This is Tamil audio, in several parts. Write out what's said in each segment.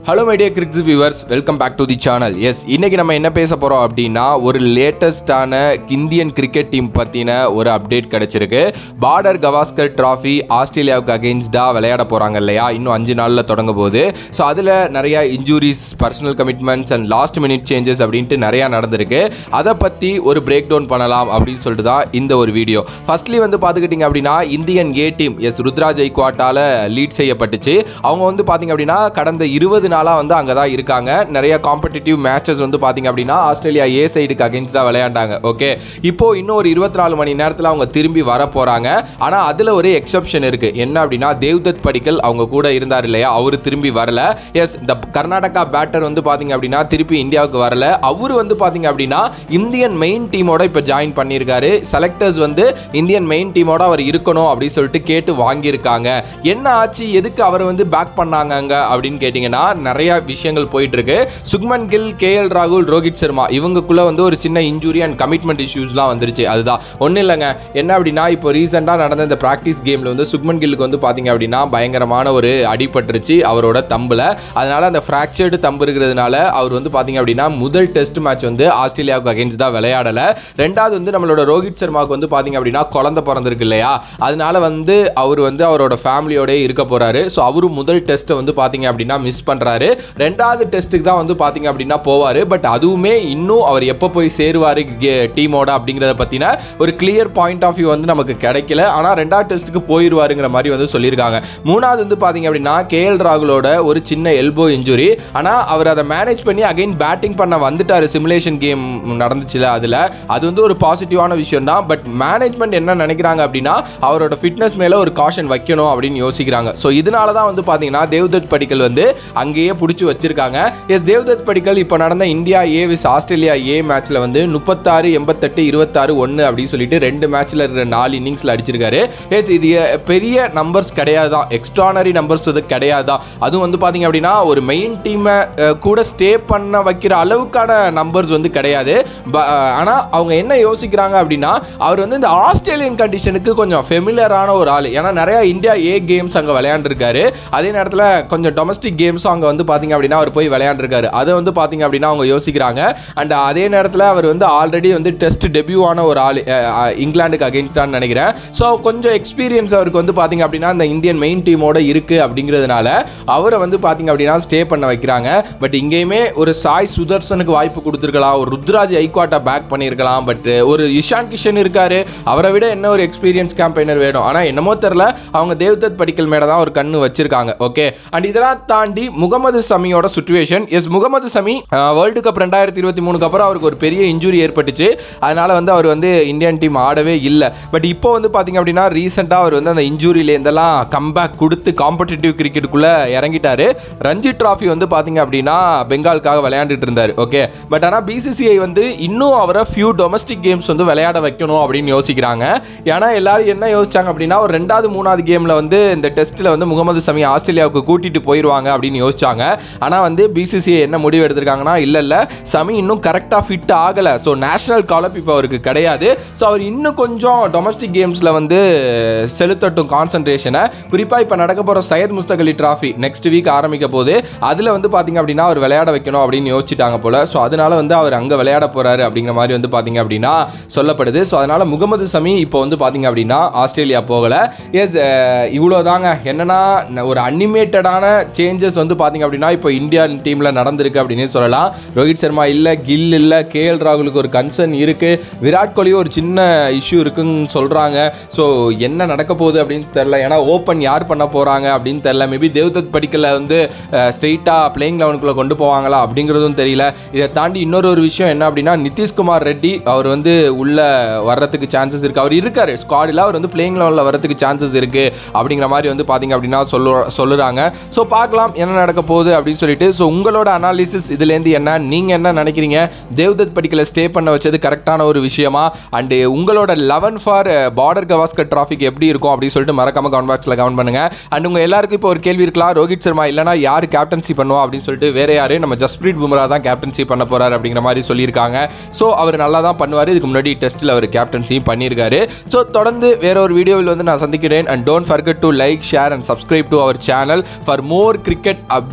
hello my dear cricks viewers welcome back to the channel yes இன்னைக்கு நம்ம என்ன பேச போகிறோம் அப்படின்னா ஒரு லேட்டஸ்டான இந்தியன் கிரிக்கெட் டீம் பற்றின ஒரு அப்டேட் கிடச்சிருக்கு பார்டர் கவாஸ்கர் ட்ராஃபி ஆஸ்திரேலியாவுக்கு அகெயின்ஸ்டாக விளையாட போகிறாங்க இல்லையா இன்னும் அஞ்சு நாளில் தொடங்க போகுது ஸோ அதில் நிறையா injuries personal commitments and last minute changes அப்படின்ட்டு நிறையா நடந்திருக்கு அதை பற்றி ஒரு பிரேக் டவுன் பண்ணலாம் அப்படின்னு சொல்லிட்டு தான் இந்த ஒரு வீடியோ ஃபர்ஸ்ட்லி வந்து பார்த்துக்கிட்டிங்க அப்படின்னா Indian A team yes Ruturaj ஐக்வாட்டால் லீட் செய்யப்பட்டுச்சு அவங்க வந்து பார்த்தீங்க அப்படின்னா கடந்த இருபது நாளாக வந்து அங்கே தான் இருக்காங்க நிறைய காம்படிட்டிவ் மேட்சஸ் வந்து பார்த்தீங்க அப்படின்னா ஆஸ்திரேலியா ஏ சைடுக்கு அகேன்ஸ்டாக விளையாண்டாங்க ஓகே இப்போ இன்னும் ஒரு இருபத்தி நாலு மணி நேரத்தில் அவங்க திரும்பி வர போகிறாங்க ஆனால் அதில் ஒரு எக்ஸப்ஷன் இருக்குது என்ன அப்படின்னா தேவ்தத் படிக்கல் அவங்க கூட இருந்தார் இல்லையா அவர் திரும்பி வரல எஸ் இந்த கர்நாடகா பேட்டர் வந்து பார்த்தீங்க அப்படின்னா திருப்பி இந்தியாவுக்கு வரல அவர் வந்து பார்த்தீங்க அப்படின்னா இந்தியன் மெயின் டீமோட இப்போ ஜாயின் பண்ணியிருக்காரு செலக்டர்ஸ் வந்து இந்தியன் மெயின் டீமோட அவர் இருக்கணும் அப்படின்னு சொல்லிட்டு கேட்டு வாங்கியிருக்காங்க என்ன ஆச்சு எதுக்கு அவர் வந்து பேக் பண்ணாங்க அங்க அப்படின்னு கேட்டிங்கன்னா நிறைய விஷயங்கள் போயிட்டு இருக்கு சுக்மன் கில் கேஎல் ராகுல் ரோஹித் சர்மா இவங்களுக்குள்ள வந்து ஒரு சின்ன இன்ஜுரி அண்ட் கமிட்மெண்ட் இஷ்யூஸ்லாம் வந்துருச்சு அதுதான் ஒன்றும் இல்லைங்க என்ன அப்படின்னா இப்போ ரீசெண்டாக நடந்த இந்த ப்ராக்டிஸ் கேமில் வந்து சுக்மன் கில்லுக்கு வந்து பார்த்தீங்க அப்படின்னா பயங்கரமான ஒரு அடிபட்டுருச்சு அவரோட தம்பில் அதனால அந்த ஃப்ராக்சர்டு தம்பு இருக்கிறதுனால அவர் வந்து பார்த்தீங்க அப்படின்னா முதல் டெஸ்ட் மேட்ச் வந்து ஆஸ்திரேலியாவுக்கு அகேன்ஸ்ட் தான் விளையாடலை ரெண்டாவது வந்து நம்மளோட ரோஹித் சர்மாவுக்கு வந்து பார்த்தீங்க அப்படின்னா குழந்தை பிறந்திருக்கு இல்லையா அதனால வந்து அவர் வந்து அவரோட ஃபேமிலியோடய இருக்க போறாரு ஸோ அவரு முதல் டெஸ்ட்டை வந்து பார்த்தீங்க அப்படின்னா மிஸ் பண்ணுறாரு ரெண்டாவது டெஸ்ட்டுக்கு தான் வந்து பார்த்தீங்க அப்படின்னா போவார் பட் அதுவுமே இன்னும் அவர் எப்போ போய் சேருவார் டீமோட அப்படிங்கிறத பற்றின ஒரு கிளியர் பாயிண்ட் ஆஃப் வியூ வந்து நமக்கு கிடைக்கல ஆனால் ரெண்டாவது டெஸ்ட்டுக்கு போயிடுவாருங்கிற மாதிரி வந்து சொல்லியிருக்காங்க மூணாவது வந்து பார்த்தீங்க அப்படின்னா கேஎல் ராகுலோட ஒரு சின்ன எல்போ இன்ஜுரி ஆனால் அவர் அதை மேனேஜ் பண்ணி அகைன் பேட்டிங் பண்ண வந்துட்டார் சிமுலேஷன் கேம் நடந்துச்சுல அதில் அது வந்து ஒரு பாசிட்டிவான விஷயம் தான் பட் மேனேஜ்மெண்ட் என்ன நினைக்கிறாங்க அப்படின்னா அவரோட ஃபிட்னஸ் மேலே ஒரு காஷன் வைக்கணும் அப்படின்னு யோசிக்கிறாங்க ஸோ இதனால தான் வந்து பார்த்தீங்கன்னா தேவ்தத் படிக்கல் வந்து அங்கேயே பிடிச்சி வச்சிருக்காங்க எஸ் தேவ்தத் படிக்கல் இப்போ நடந்த India A wish Australia A மேட்ச்சில் வந்து முப்பத்தாறு எண்பத்தெட்டு இருபத்தாறு ஒன்று அப்படின்னு சொல்லிட்டு ரெண்டு மேட்ச்சில் இருக்கிற நாலு இன்னிங்ஸில் அடிச்சிருக்காரு எஸ் இது பெரிய நம்பர்ஸ் கிடையாது தான் எக்ஸ்ட்ரானரி நம்பர்ஸ் இது கிடையாது தான் அதுவும் வந்து பார்த்தீங்க அப்படின்னா ஒரு மெயின் டீமை கூட ஸ்டே பண்ண வைக்கிற அளவுக்கான நம்பர்ஸ் வந்து கிடையாது ஆனால் அவங்க என்ன யோசிக்கிறாங்க அப்படின்னா அவர் வந்து இந்த ஆஸ்திரேலியன் கண்டிஷனுக்கு கொஞ்சம் ஃபெமிலியரான ஒரு ஆள் ஏன்னா நிறையா இந்தியா ஏ கேம்ஸ் அங்கே விளையாண்டுருக்காரு அதே நேரத்தில் கொஞ்சம் டொமஸ்டிக் கேம்ஸும் அங்கே வந்து பார்த்தீங்க அப்படின்னா அவர் போய் விளையாண்டுருக்காரு அதை வந்து பார்த்தீங்க அப்படின்னா அவங்க யோசிக்கிறாங்க அண்ட் அதே நேரத்தில் அவர் வந்து ஆல்ரெடி வந்து டெஸ்ட் டெபியூ ஆன ஒரு ஆள் அஹ், அஹ், இங்கிலாந்துக்கு அகேன்ஸ்டான்னு நினைக்கிறேன் ஸோ கொஞ்சம் எக்ஸ்பீரியன்ஸ் அவருக்கு வந்து பார்த்தீங்க அப்படின்னா இந்த இந்தியன் மெயின் டீமோட இருக்குது அப்படிங்கிறதுனால அவரை வந்து பார்த்தீங்க அப்படின்னா ஸ்டே பண்ண வைக்கிறாங்க பட் இங்கேயுமே ஒரு சாய் சுதர்சனுக்கு வாய்ப்பு கொடுத்துருக்கலாம் ஒரு ருத்ராஜ் ஐக்வாட்டா பேக் பண்ணியிருக்கலாம் பட் ஒரு இஷான் கிஷன் இருக்காரு அவரை விட என்ன ஒரு எக்ஸ்பீரியன்ஸ் கேம்பெயினர் வேணும் ஆனால் என்னமோ தெரில அவங்க தேவ்தத் படிக்கல் மேலே தான் ஒரு கண்ணு வச்சிருக்காங்க ஓகே அண்ட் இதெல்லாம் தாண்டி முகமது சமியோட situation yes Mohammed Shami world cup ரெண்டாயிரத்தி இருபத்தி மூணுக்கு அப்புறம் அவருக்கு ஒரு பெரிய இன்ஜுரி ஏற்பட்டுச்சு அதனால வந்து அவர் வந்து இந்தியன் டீம் ஆடவே இல்லை பட் இப்போ வந்து பார்த்தீங்க அப்படின்னா ரீசெண்டாக அவர் வந்து அந்த இன்ஜூரியிலேருந்தெல்லாம் கம்பேக் கொடுத்து காம்படிட்டிவ் கிரிக்கெட்டுக்குள்ளே இறங்கிட்டாரு ரஞ்சி ட்ராஃபி வந்து பார்த்தீங்க அப்படின்னா பெங்காலுக்காக விளையாண்டுட்டு இருந்தார் ஓகே பட் ஆனால் பிசிசிஐ வந்து இன்னும் அவரை ஃபியூ டொமஸ்டிக் கேம்ஸ் வந்து விளையாட வைக்கணும் அப்படின்னு யோசிக்கிறாங்க ஏன்னா எல்லாரும் என்ன யோசிச்சாங்க அப்படின்னா ஒரு ரெண்டாவது மூணாவது கேமில் வந்து இந்த டெஸ்ட்டில் வந்து முகமது சமி ஆஸ்திரேலியாவுக்கு கூட்டிட்டு போயிடுவாங்க அப்படின்னு யோசிச்சாங்க ஆனால் வந்து பிசிசிஐ என்ன முடிவு எடுத்திருக்காங்கன்னா இல்லை இல்லை சமி இன்னும் கரெக்டாக ஃபிட் ஆகலை ஸோ நேஷனல் காலப் இப்போ அவருக்கு கிடையாது ஸோ அவர் இன்னும் கொஞ்சம் டொமஸ்டிக் கேம்ஸில் வந்து செலுத்தட்டும் கான்சன்ட்ரேஷனை குறிப்பாக இப்போ நடக்க போகிற Syed Mushtaq Ali trophy next week ஆரம்பிக்க போது அதில் வந்து பார்த்தீங்க அப்படின்னா அவர் விளையாட வைக்கணும் அப்படின்னு யோசிச்சிட்டாங்க போல ஸோ அதனால வந்து அவர் அங்கே விளையாட போறாரு அப்படிங்கிற மாதிரி வந்து பார்த்தீங்க அப்படின்னா சொல்லப்படுது ஸோ அதனால முகமது சமி இப்போ வந்து பார்த்தீங்க அப்படின்னா ஆஸ்திரேலியா போகலை எஸ் இவ்வளோ தாங்க என்னன்னா ந- ஒரு அனிமேட்டடான சேஞ்சஸ் வந்து பார்த்தீங்க அப்படின்னா இப்போ இந்தியன் டீமில் நடந்திருக்கு அப்படின்னு சொல்லலாம் ரோஹித் சர்மா இல்லை கில் இல்லை கேஎல் ராகுலுக்கு ஒரு கன்சர்ன் இருக்கு விராட் கோலி ஒரு சின்ன இஷ்யூ இருக்குன்னு சொல்கிறாங்க ஸோ என்ன நடக்க போகுது அப்படின்னு தெரில ஏன்னா ஓப்பன் யார் பண்ண போகிறாங்க அப்படின்னு தெரில மேபி தேவ்தத் படிக்கல வந்து ஸ்ட்ரெயிட்டாக பிளேயிங் லெவனுக்குள்ளே கொண்டு போவாங்களா அப்படிங்கிறதும் தெரியல இதை தாண்டி இன்னொரு ஒரு விஷயம் என்ன அப்படின்னா நிதிஷ்குமார் ரெட்டி அவர் வந்து உள்ள வர்றதுக்கு சான்சஸ் இருக்குது அவர் இருக்காரு ஸ்குவாடில் அவர் வந்து பிளேயிங் லெவலில் வரதுக்கு சான்சஸ் இருக்குது அப்படிங்கிற மாதிரி வந்து பார்த்தீங்க அப்படின்னா சொல்லு சொல்லுறாங்க ஸோ பார்க்கலாம் என்ன நடக்க போகுது அப்படின்னு சொல்லிட்டு ஸோ உங்களோட அனாலிசிஸ் இதுலேருந்து என்ன நீங்கள் என்ன நினைக்கிறீங்க தேவ்தத் படிக்கல ஸ்டே பண்ண வச்சது கரெக்டான ஒரு விஷயமா அண்டு உங்களோட லெவன் ஃபார் பார்டர் கவாஸ்கர் டிராஃபிக் எப்படி இருக்கும் அப்படின்னு சொல்லிட்டு மறக்காம கமெண்ட் பாக்ஸில் கமெண்ட் பண்ணுங்க அண்ட் உங்க எல்லாருக்கும் இப்போ ஒரு கேள்வி இருக்கலாம் ரோஹித் சர்மா இல்லைனா யார் கேப்டன்சி பண்ணுவா அப்படின்னு சொல்லிட்டு வேற யாரு நம்ம ஜஸ்பிரீத் பும்ரா தான் கேப்டன்சி பண்ண போறாரு அப்படிங்கிற மாதிரி சொல்லியிருக்காங்க ஸோ அவர் நல்லா தான் பண்ணுவார் இதுக்கு முன்னாடி டெஸ்ட்டில் அவர் கேப்டன்சியும் பண்ணியிருக்காரு ஸோ தொடர்ந்து வேற ஒரு வீடியோவில் வந்து நான் சந்திக்கிறேன் and don't forget to like share and subscribe to our channel for more cricket update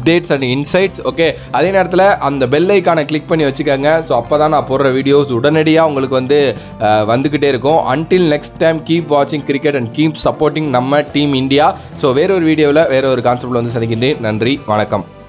updates and insights okay அதே நேரத்தில் அந்த பெல் ஐக்கானை கிளிக் பண்ணி வச்சுக்கோங்க ஸோ அப்போ தான் நான் போடுற வீடியோஸ் உடனடியாக உங்களுக்கு வந்து அஹ், வந்துக்கிட்டே இருக்கும் அன்டில் நெக்ஸ்ட் டைம் கீப் வாட்சிங் கிரிக்கெட் அண்ட் கீப் சப்போர்ட்டிங் நம்ம டீம் இந்தியா ஸோ வேற ஒரு வீடியோவில் வேற ஒரு கான்செப்டில் வந்து சந்திக்கின்றேன் நன்றி வணக்கம்